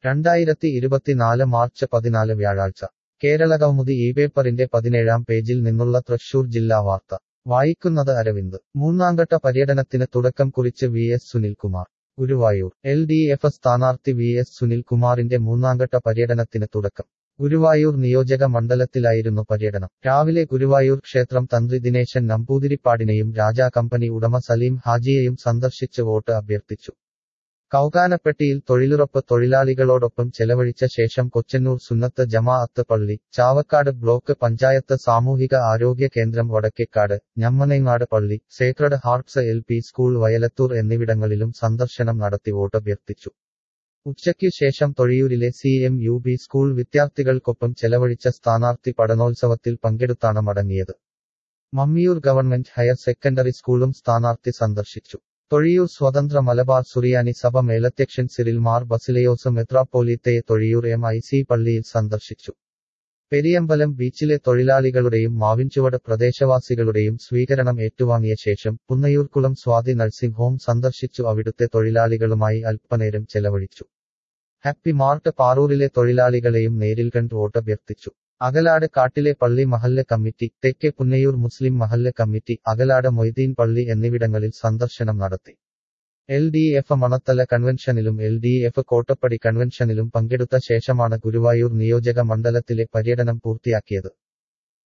രണ്ടായിരത്തി ഇരുപത്തിനാല് മാർച്ച് പതിനാല് വ്യാഴാഴ്ച കേരളകൗമുദി ഈ പേപ്പറിന്റെ പതിനേഴാം പേജിൽ നിന്നുള്ള തൃശൂർ ജില്ലാ വാർത്ത വായിക്കുന്നത് അരവിന്ദ് മൂന്നാംഘട്ട പര്യടനത്തിന് തുടക്കം കുറിച്ച് V S Sunilkumar Guruvayur L D F സ്ഥാനാർത്ഥി വി എസ് സുനിൽകുമാറിന്റെ മൂന്നാംഘട്ട പര്യടനത്തിന് തുടക്കം ഗുരുവായൂർ നിയോജക മണ്ഡലത്തിലായിരുന്നു പര്യടനം രാവിലെ ഗുരുവായൂർ ക്ഷേത്രം തന്ത്രി ദിനേശൻ നമ്പൂതിരിപ്പാടിനെയും രാജാ കമ്പനി ഉടമ സലീം ഹാജിയെയും സന്ദർശിച്ച് വോട്ട് അഭ്യർത്ഥിച്ചു കൗകാനപ്പെട്ടിയിൽ തൊഴിലുറപ്പ് തൊഴിലാളികളോടൊപ്പം ചെലവഴിച്ച ശേഷം കൊച്ചന്നൂർ സുന്നത്ത് ജമാഅത്ത് പള്ളി ചാവക്കാട് ബ്ലോക്ക് പഞ്ചായത്ത് സാമൂഹിക ആരോഗ്യ കേന്ദ്രം വടക്കേക്കാട് ഞമ്മനേങ്ങാട് പള്ളി sacred hearts L P school Vayalathur എന്നിവിടങ്ങളിലും സന്ദർശനം നടത്തി വോട്ടഭ്യർത്ഥിച്ചു ഉച്ചയ്ക്കു ശേഷം തൊഴിയൂരിലെ C M U B school വിദ്യാർത്ഥികൾക്കൊപ്പം ചെലവഴിച്ച സ്ഥാനാർത്ഥി പഠനോത്സവത്തിൽ പങ്കെടുത്താണ് മടങ്ങിയത് മമ്മിയൂർ ഗവൺമെന്റ് ഹയർ സെക്കൻഡറി സ്കൂളും സ്ഥാനാർത്ഥി സന്ദർശിച്ചു തൊഴിയൂർ സ്വതന്ത്ര മലബാർ സുറിയാനി സഭ മേലധ്യക്ഷൻ സിറിൽ മാർ ബസിലയോസ് മെത്രാപ്പോലീത്തയെ തൊഴിയൂർ എം ഐ സി പള്ളിയിൽ സന്ദർശിച്ചു പെരിയമ്പലം ബീച്ചിലെ തൊഴിലാളികളുടെയും മാവിൻചുവട് പ്രദേശവാസികളുടെയും സ്വീകരണം ഏറ്റുവാങ്ങിയ ശേഷം പുന്നയൂർക്കുളം സ്വാതി നഴ്സിംഗ് ഹോം സന്ദർശിച്ചു അവിടുത്തെ തൊഴിലാളികളുമായി അല്പനേരം ചെലവഴിച്ചു ഹാപ്പി മാർട്ട് പാറൂരിലെ തൊഴിലാളികളെയും നേരിൽ കണ്ട് വോട്ടഭ്യർത്ഥിച്ചു അകലാട് കാട്ടിലെ പള്ളി മഹല്ല് കമ്മിറ്റി തെക്കേ പുന്നയൂർ മുസ്ലിം മഹല്ല് കമ്മിറ്റി അകലാട് മൊയ്തീൻ പള്ളി എന്നിവിടങ്ങളിൽ സന്ദർശനം നടത്തി എൽ ഡി എഫ് മണത്തല കൺവെൻഷനിലും എൽ ഡി എഫ് കോട്ടപ്പടി കൺവെൻഷനിലും പങ്കെടുത്ത ശേഷമാണ് ഗുരുവായൂർ നിയോജക മണ്ഡലത്തിലെ പര്യടനം പൂർത്തിയാക്കിയത്